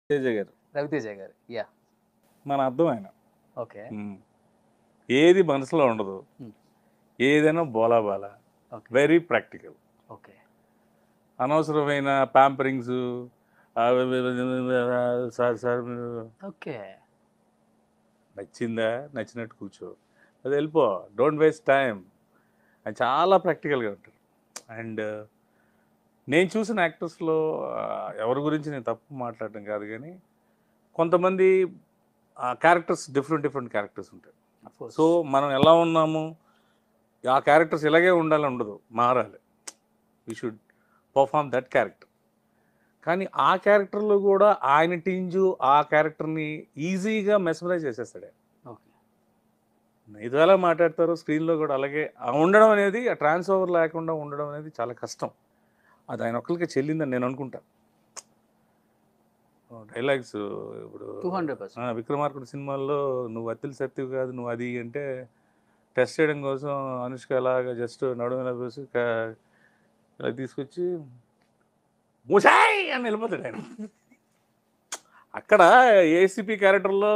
తేజ గారు రవితేజ గారు యా మన అర్థం ఆయన ఓకే ఉమ్. ఏది మనసులో ఉండదు ఉమ్. ఏదైనా బోలా బాలా ఓకే వెరీ ప్రాక్టికల్ ఓకే అనవసరమైన ప్యాంపరింగ్స్ సార్ సార్ మీరు ఓకే నచ్చిందా నచ్చినట్టు కూర్చో అది వెళ్ళిపో డోంట్ వేస్ట్ టైం అని చాలా ప్రాక్టికల్గా ఉంటారు అండ్ నేను చూసిన యాక్టర్స్లో ఎవరి గురించి నేను తప్పు మాట్లాడటం కాదు కానీ కొంతమంది క్యారెక్టర్స్ డిఫరెంట్ డిఫరెంట్ క్యారెక్టర్స్ ఉంటాయి సో మనం ఎలా ఉన్నాము ఆ క్యారెక్టర్స్ ఇలాగే ఉండాలని ఉండదు మారాలి we should perform that character కానీ ఆ క్యారెక్టర్లో కూడా ఆయన టింజు ఆ క్యారెక్టర్ని ఈజీగా మెస్మరైజ్ చేసేస్తాడు ఆయన. ఓకే ఇది ఎలా మాట్లాడతారో స్క్రీన్లో కూడా అలాగే ఆ ఉండడం అనేది ఆ ట్రాన్స్ ఓవర్ లేకుండా ఉండడం అనేది చాలా కష్టం అది ఆయన ఒక్కరికి చెల్లిందని నేను అనుకుంటా డైలాగ్స్ ఇప్పుడు టూ హండ్రెడ్ పర్సెంట్ ఆ, విక్రమార్కుడు సినిమాల్లో నువ్వు అత్తిలి సత్తివి కాదు నువ్వు అది అంటే టెస్ట్ చేయడం కోసం అనుష్క అలాగా జస్ట్ నడుము ఇలా వేసి క- ఇలా తీసుకొచ్చి మూసాయ్ అని వెళ్ళిపోతాడు ఆయన అక్కడ ఏసీపీ క్యారెక్టర్లో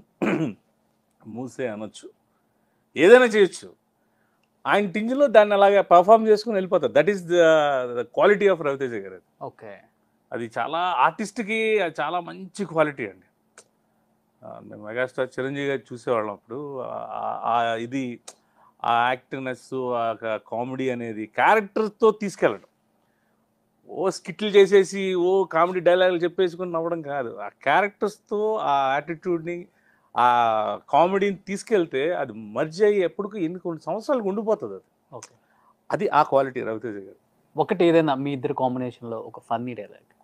మూసే అనొచ్చు ఏదైనా చేయొచ్చు ఆయన టింజ్లో దాన్ని అలాగే పర్ఫామ్ చేసుకుని వెళ్ళిపోతారు that is the quality of Ravi Teja గారు ఓకే అది చాలా ఆర్టిస్ట్కి అది చాలా మంచి క్వాలిటీ అండి ఆ, మేము మెగాస్టార్ చిరంజీవి గారు చూసేవాళ్ళం అప్పుడు ఆ- ఆ ఇది ఆ యాక్టివ్నెస్ ఆ కామెడీ అనేది క్యారెక్టర్తో తీసుకెళ్ళడం ఓ స్కిట్లు చేసేసి ఓ కామెడీ డైలాగులు చెప్పేసుకుని నవ్వడం కాదు ఆ క్యారెక్టర్స్తో ఆ యాటిట్యూడ్ని ఆ కామెడీని తీసుకెళ్తే అది మర్జ్ అయ్యి ఎప్పటికీ ఎన్ని కొన్ని సంవత్సరాలకు ఉండిపోతుంది అది ఓకే అది ఆ క్వాలిటీ రవితేజ గారు ఒకటి ఏదైనా మీ ఇద్దరు కాంబినేషన్లో ఒక ఫన్నీ డైలాగ్